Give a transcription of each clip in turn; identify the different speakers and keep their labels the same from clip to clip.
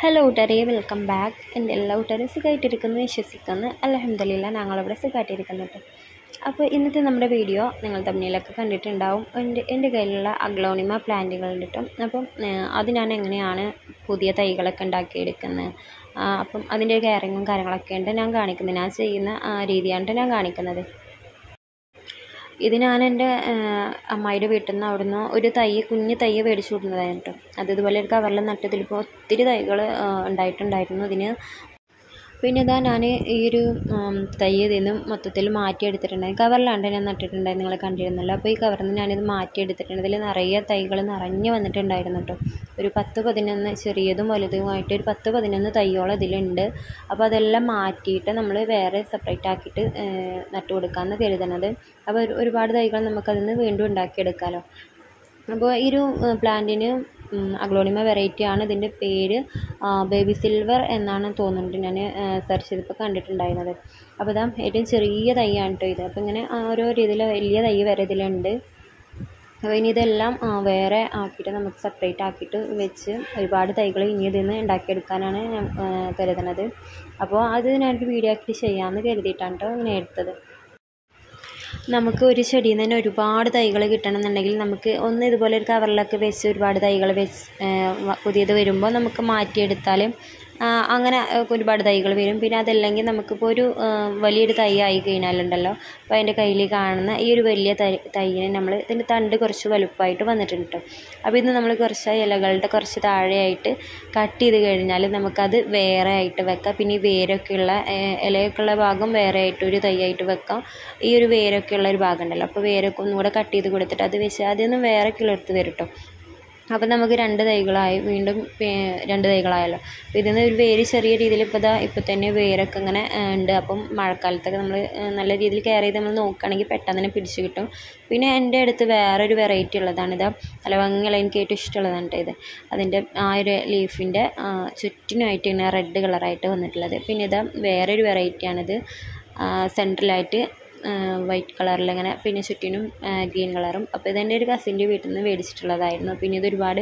Speaker 1: hello കൂട്ടുകാരെ welcome back എൻ്റെ എല്ലാ കൂട്ടുകാരും സുഖമായിട്ടിരിക്കുന്നു വിശ്വസിക്കുന്നു അലഹമില്ല ഞങ്ങളിവിടെ സുഖമായിട്ടിരിക്കുന്നു കേട്ടോ അപ്പോൾ ഇന്നത്തെ നമ്മുടെ വീഡിയോ നിങ്ങൾ തമ്മിലൊക്കെ കണ്ടിട്ടുണ്ടാവും എൻ്റെ എൻ്റെ കയ്യിലുള്ള അഗ്ലോണിമ പ്ലാന്റുകൾ കിട്ടും അപ്പം ഏഹ്, അത് ഞാൻ എങ്ങനെയാണ് പുതിയ തൈകളൊക്കെ ഉണ്ടാക്കിയെടുക്കുന്നത് ആ, അപ്പം അതിൻ്റെ കെയറിങ്ങും കാര്യങ്ങളൊക്കെ ഉണ്ട് ഞാൻ കാണിക്കുന്നത് ഞാൻ ചെയ്യുന്ന ആ, രീതിയാണ് ഞാൻ കാണിക്കുന്നത് ഇത് ഞാൻ എൻ്റെ അമ്മായിയുടെ വീട്ടിൽ നിന്ന് അവിടുന്ന് ഒരു തൈ കുഞ്ഞ് തൈ മേടിച്ചു കൊടുക്കുന്നതായിരുന്നു കേട്ടോ അത് ഇതുപോലെ ഒരു കവറിൽ നട്ടതിലിപ്പോൾ ഒത്തിരി തൈകൾ ഉണ്ടായിട്ടുണ്ടായിരുന്നു ഇതിന് പിന്നെ ഇതാ ഞാൻ ഈ ഒരു ഉം, തൈ ഇതിൽ നിന്ന് മൊത്തത്തിൽ മാറ്റിയെടുത്തിട്ടുണ്ടായി കവറിലാണ്ട് ഞാൻ നട്ടിട്ടുണ്ടായി നിങ്ങൾ കണ്ടിരുന്നല്ലോ അപ്പോൾ ഈ കവറിൽ നിന്ന് ഞാനിത് മാറ്റിയെടുത്തിട്ടുണ്ട് ഇതിൽ നിറയെ തൈകൾ നിറഞ്ഞു വന്നിട്ടുണ്ടായിരുന്നു കേട്ടോ ഒരു പത്ത് പതിനൊന്ന് ചെറിയതും വലുതുമായിട്ട് ഒരു പത്ത് പതിനൊന്ന് തൈയോളം ഇതിലുണ്ട് അപ്പോൾ അതെല്ലാം മാറ്റിയിട്ട് നമ്മൾ വേറെ സെപ്പറേറ്റ് ആക്കിയിട്ട് ഏഹ്, നട്ടു കൊടുക്കാമെന്ന് കരുതുന്നത് അപ്പോൾ ഒരു- ഒരുപാട് തൈകൾ നമുക്കതിൽ നിന്ന് വീണ്ടും ഉണ്ടാക്കിയെടുക്കാമല്ലോ അപ്പോൾ ഈ ഒരു പ്ലാന്റിന് അഗ്ലോണിമ വെറൈറ്റി ആണ് ഇതിൻ്റെ പേര് ബേബി സിൽവർ എന്നാണ് തോന്നുന്നുണ്ട് ഞാൻ സെർച്ച് ചെയ്തപ്പോൾ കണ്ടിട്ടുണ്ടായിരുന്നത് അപ്പോൾ ഇതാ ഏറ്റവും ചെറിയ തൈയാണ് കേട്ടോ ഇത് അപ്പോൾ ഇങ്ങനെ ആ, ഓരോ രീതിയിൽ വലിയ തൈ വരെ ഇതിലുണ്ട് അപ്പോൾ ഇനി ഇതെല്ലാം ആ, വേറെ ആക്കിയിട്ട് നമുക്ക് സെപ്പറേറ്റ് ആക്കിയിട്ട് വെച്ച് ഒരുപാട് തൈകൾ ഇനി ഇതിൽ നിന്ന് ഉണ്ടാക്കിയെടുക്കാനാണ് ഞാൻ ആ, കരുതുന്നത് അപ്പോൾ അത് ഞാനൊരു വീഡിയോ ആക്കിയിട്ട് ചെയ്യാമെന്ന് കരുതിയിട്ടാണ് കേട്ടോ ഇങ്ങനെ എടുത്തത് നമുക്ക് ഒരു ചെടിയിൽ നിന്ന് തന്നെ ഒരുപാട് തൈകൾ കിട്ടണമെന്നുണ്ടെങ്കിൽ നമുക്ക് ഒന്ന് ഇതുപോലെ ഒരു കവറിലൊക്കെ വെച്ച് ഒരുപാട് തൈകൾ വെച്ച് വ- പുതിയത് വരുമ്പോൾ നമുക്ക് മാറ്റിയെടുത്താൽ ആ, അങ്ങനെ ആ, ഒരുപാട് തൈകൾ വരും പിന്നെ അതല്ലെങ്കിൽ നമുക്കിപ്പോൾ ഒരു ആ, വലിയൊരു തൈ ആയി കഴിഞ്ഞാലുണ്ടല്ലോ അപ്പോൾ അതിൻ്റെ കയ്യിൽ കാണുന്ന ഈ ഒരു വലിയ തൈ തൈയിനെ നമ്മൾ ഇതിൻ്റെ തണ്ട് കുറച്ച് വലുപ്പമായിട്ട് വന്നിട്ടുണ്ട് കേട്ടോ അപ്പോൾ ഇത് നമ്മൾ കുറച്ച് ഇലകളുടെ കുറച്ച് താഴെയായിട്ട് കട്ട് ചെയ്ത് കഴിഞ്ഞാൽ നമുക്കത് വേറെ ആയിട്ട് വെക്കാം പിന്നെ ഈ വേരൊക്കെയുള്ള ഏഹ്, ഇലയൊക്കെയുള്ള ഭാഗം വേറെ ആയിട്ട് ഒരു തൈയായിട്ട് വെക്കാം ഈ ഒരു വേരൊക്കെ ഉള്ള ഒരു ഭാഗം ഉണ്ടല്ലോ അപ്പോൾ വേരൊക്കെ ഒന്നുകൂടെ കട്ട് ചെയ്ത് കൊടുത്തിട്ട് അത് വെച്ച് അതിൽ നിന്ന് വേറെ കിളിർത്ത് വരും കേട്ടോ അപ്പോൾ നമുക്ക് രണ്ട് തൈകളായി വീണ്ടും പേ- രണ്ട് തൈകളായല്ലോ അപ്പോൾ ഇതിൽ നിന്ന് ഒരു വേര് ചെറിയ രീതിയിൽ ഇപ്പോൾ ഇതാ ഇപ്പോൾ തന്നെ വേരൊക്കെ ഇങ്ങനെ ആ, ഉണ്ട് അപ്പം മഴക്കാലത്തൊക്കെ നമ്മൾ നല്ല രീതിയിൽ കെയർ ചെയ്ത് നമ്മൾ നോക്കുകയാണെങ്കിൽ പെട്ടെന്ന് തന്നെ പിടിച്ച് കിട്ടും പിന്നെ എൻ്റെ അടുത്ത് വേറൊരു വെറൈറ്റി ഉള്ളതാണ് ഇതാ നല്ല ഭംഗിയുള്ള എനിക്ക് ഏറ്റവും ഇഷ്ടമുള്ളതാണ് കേട്ടോ ഇത് അതിൻ്റെ ആ ഒരു ലീഫിൻ്റെ ചുറ്റിനുമായിട്ട് ഇങ്ങനെ റെഡ് കളറായിട്ട് വന്നിട്ടുള്ളത് പിന്നെ ഇതാ വേറൊരു വെറൈറ്റിയാണിത് സെൻട്രലായിട്ട് വൈറ്റ് കളറിൽ ഇങ്ങനെ പിന്നെ ചുറ്റിനും ഗ്രീൻ കളറും അപ്പോൾ ഇതെൻ്റെ ഒരു കസിൻ്റെ വീട്ടിൽ നിന്ന് മേടിച്ചിട്ടുള്ളതായിരുന്നു പിന്നെ ഇത് ഒരുപാട്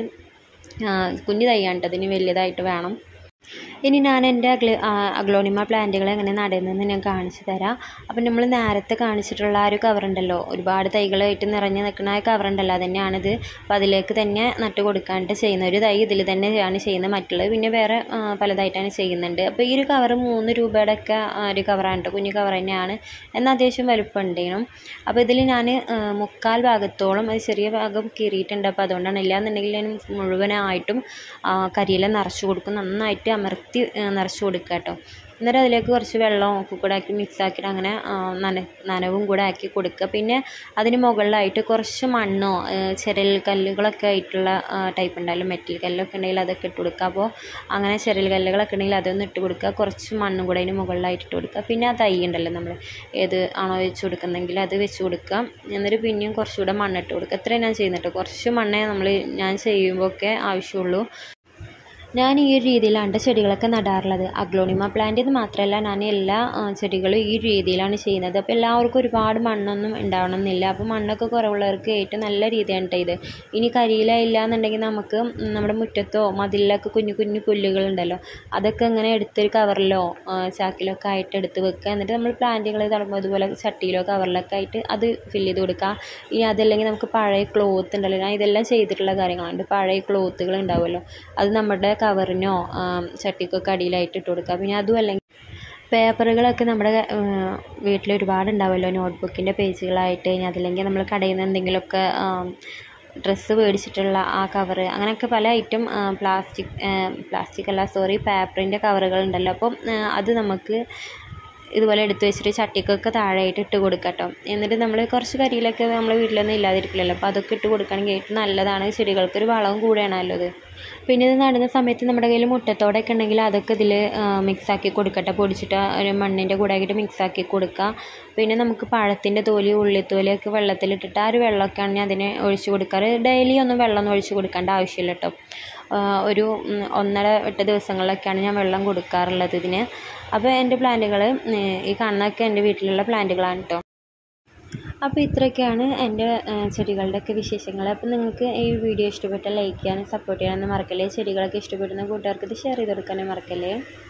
Speaker 1: ആ, കുഞ്ഞു തൈയാണ് കേട്ടോ ഇതിന് വലിയതായിട്ട് വേണം ഇനി ഞാൻ എൻ്റെ അഗ്ലി അഗ്ലോണിമ പ്ലാന്റുകൾ എങ്ങനെ നടുന്നതെന്ന് ഞാൻ കാണിച്ചു തരാം അപ്പം നമ്മൾ നേരത്തെ കാണിച്ചിട്ടുള്ള ആ ഒരു കവറുണ്ടല്ലോ ഒരുപാട് തൈകളായിട്ട് നിറഞ്ഞു നിൽക്കുന്ന ആ കവറുണ്ടല്ലോ അതന്നെയാണിത് അപ്പോൾ അതിലേക്ക് തന്നെ നട്ട് കൊടുക്കാണ്ട് ചെയ്യുന്ന ഒരു തൈ ഇതിൽ തന്നെയാണ് ചെയ്യുന്നത് മറ്റുള്ളത് പിന്നെ വേറെ ആ, പലതായിട്ടാണ് ചെയ്യുന്നുണ്ട് അപ്പോൾ ഈ ഒരു കവർ മൂന്ന് രൂപയുടെ ഒക്കെ ആ, ഒരു കവറാണ് കേട്ടോ കുഞ്ഞു കവർ തന്നെയാണ് എന്നാൽ അത്യാവശ്യം വലുപ്പം ഉണ്ടേനും അപ്പോൾ ഇതിൽ ഞാൻ മുക്കാൽ ഭാഗത്തോളം അത് ചെറിയ ഭാഗം കീറിയിട്ടുണ്ട് അപ്പോൾ അതുകൊണ്ടാണ് ഇല്ലാന്നുണ്ടെങ്കിൽ ഞാൻ മുഴുവനായിട്ടും ആ, കരിയില നിറച്ച് കൊടുക്കും നന്നായിട്ട് അമർത്തി ആ, നിറച്ച് കൊടുക്കുക കേട്ടോ എന്നിട്ട് അതിലേക്ക് കുറച്ച് വെള്ളവും ഒക്കെ കൂടെ ആക്കി മിക്സ് ആക്കിയിട്ട് അങ്ങനെ ആ, നന നനവും കൂടെ ആക്കി കൊടുക്കുക പിന്നെ അതിന് മുകളിലായിട്ട് കുറച്ച് മണ്ണോ ആ, ചെരൽ കല്ലുകളൊക്കെ ആയിട്ടുള്ള ടൈപ്പ് ഉണ്ടല്ലോ മെറ്റൽ കല്ലൊക്കെ ഉണ്ടെങ്കിൽ അതൊക്കെ ഇട്ട് കൊടുക്കുക അപ്പോൾ അങ്ങനെ ചെരൽ കല്ലുകളൊക്കെ ഉണ്ടെങ്കിൽ അതൊന്ന് ഇട്ട് കൊടുക്കുക കുറച്ച് മണ്ണും കൂടെ അതിന് മുകളിലായിട്ട് ഇട്ട് കൊടുക്കുക പിന്നെ ആ തൈ ഉണ്ടല്ലോ നമ്മൾ ഏത് ആണോ വെച്ച് കൊടുക്കുന്നെങ്കിൽ അത് വെച്ച് കൊടുക്കുക എന്നിട്ട് പിന്നെയും കുറച്ചുകൂടെ മണ്ണിട്ട് കൊടുക്കുക ഇത്രയും ഞാൻ ചെയ്യുന്നുണ്ട് കുറച്ച് മണ്ണേ നമ്മൾ ഞാൻ ചെയ്യുമ്പോൾ ഒക്കെ ആവശ്യമുള്ളൂ ഞാൻ ഈ ഒരു രീതിയിലാണ് ചെടികളൊക്കെ നടാറുള്ളത് അഗ്ലോണിമ പ്ലാന്റ് എന്ന് മാത്രമല്ല ഞാൻ എല്ലാ ആ, ചെടികളും ഈ രീതിയിലാണ് ചെയ്യുന്നത് അപ്പോൾ എല്ലാവർക്കും ഒരുപാട് മണ്ണൊന്നും ഉണ്ടാവണം എന്നില്ല അപ്പോൾ മണ്ണൊക്കെ കുറവുള്ളവർക്ക് ഏറ്റവും നല്ല രീതിയാണ് ട്ടോ ഇത് ഇനി കരിയില ഇല്ല എന്നുണ്ടെങ്കിൽ നമുക്ക് ഉം, നമ്മുടെ മുറ്റത്തോ മതിലിലൊക്കെ കുഞ്ഞു കുഞ്ഞു പുല്ലുകളുണ്ടല്ലോ അതൊക്കെ ഇങ്ങനെ എടുത്തൊരു കവറിലോ ആ, ചാക്കിലൊക്കെ ആയിട്ട് എടുത്ത് വെക്കുക എന്നിട്ട് നമ്മൾ പ്ലാന്റുകൾ തളർമ്പോൾ അതുപോലെ ചട്ടിയിലോ കവറിലൊക്കെ ആയിട്ട് അത് ഫില്ല് ചെയ്ത് കൊടുക്കുക ഇനി അതല്ലെങ്കിൽ നമുക്ക് പഴയ ക്ലോത്ത് ഉണ്ടല്ലോ ഞാൻ ഇതെല്ലാം ചെയ്തിട്ടുള്ള കാര്യങ്ങളുണ്ട് പഴയ ക്ലോത്തുകൾ ഉണ്ടാവുമല്ലോ അത് നമ്മുടെ കവറിനോ ആ, ചട്ടിക്കൊക്കെ അടിയിലായിട്ട് ഇട്ട് കൊടുക്കുക പിന്നെ അതും അല്ലെങ്കിൽ പേപ്പറുകളൊക്കെ നമ്മുടെ വീട്ടിൽ ഒരുപാട് ഉണ്ടാവുമല്ലോ നോട്ട്ബുക്കിൻ്റെ പേജുകളായിട്ട് ഇനി അതല്ലെങ്കിൽ നമ്മൾ കടയിൽ നിന്ന് എന്തെങ്കിലുമൊക്കെ ഡ്രസ്സ് മേടിച്ചിട്ടുള്ള ആ കവറ് അങ്ങനെയൊക്കെ പല ഐറ്റം പ്ലാസ്റ്റിക് പ്ലാസ്റ്റിക് അല്ല സോറി പേപ്പറിൻ്റെ കവറുകൾ ഉണ്ടല്ലോ അപ്പം ആ, അത് നമുക്ക് ഇതുപോലെ എടുത്ത് വെച്ചിട്ട് ചട്ടിക്കൊക്കെ താഴെയായിട്ട് ഇട്ട് കൊടുക്കുക കേട്ടോ എന്നിട്ട് നമ്മൾ കുറച്ച് കരിയിലൊക്കെ നമ്മൾ വീട്ടിലൊന്നും ഇല്ലാതിരിക്കില്ലല്ലോ അപ്പോൾ അതൊക്കെ ഇട്ട് കൊടുക്കുകയാണെങ്കിൽ ഏറ്റവും നല്ലതാണ് ചെടികൾക്ക് ഒരു വളവും കൂടെയാണല്ലോ ഇത് പിന്നെ ഇത് നടുന്ന സമയത്ത് നമ്മുടെ കയ്യിൽ മുട്ടത്തോടൊക്കെ ഉണ്ടെങ്കിൽ അതൊക്കെ ഇതിൽ മിക്സാക്കി കൊടുക്കട്ടെ പൊടിച്ചിട്ട് ഒരു മണ്ണിൻ്റെ കൂടെ ആക്കിയിട്ട് മിക്സാക്കി കൊടുക്കുക പിന്നെ നമുക്ക് പഴത്തിൻ്റെ തോലി ഉള്ളിത്തോലിയൊക്കെ വെള്ളത്തിലിട്ടിട്ട് ആ ഒരു വെള്ളമൊക്കെയാണ് ഞാൻ അതിന് ഒഴിച്ച് കൊടുക്കാറ് ഡെയിലി ഒന്നും വെള്ളമൊന്നും ഒഴിച്ച് കൊടുക്കേണ്ട ആവശ്യമില്ല കേട്ടോ ആ, ഒരു ഉം, ഒന്നര എട്ട് ദിവസങ്ങളിലൊക്കെയാണ് ഞാൻ വെള്ളം കൊടുക്കാറുള്ളത് ഇതിന് അപ്പോൾ എൻ്റെ പ്ലാന്റുകൾ ഈ കാണുന്നതൊക്കെ എൻ്റെ വീട്ടിലുള്ള പ്ലാന്റുകളാണ് കേട്ടോ അപ്പോൾ ഇത്രയൊക്കെയാണ് എൻ്റെ ചെടികളുടെയൊക്കെ വിശേഷങ്ങൾ അപ്പോൾ നിങ്ങൾക്ക് ഈ വീഡിയോ ഇഷ്ടപ്പെട്ടാൽ ലൈക്ക് ചെയ്യാനും സപ്പോർട്ട് ചെയ്യാനൊന്നും മറക്കല്ലേ ചെടികളൊക്കെ ഇഷ്ടപ്പെടുന്ന കൂട്ടുകാർക്ക് ഇത് ഷെയർ ചെയ്ത് കൊടുക്കാനും മറക്കല്ലേ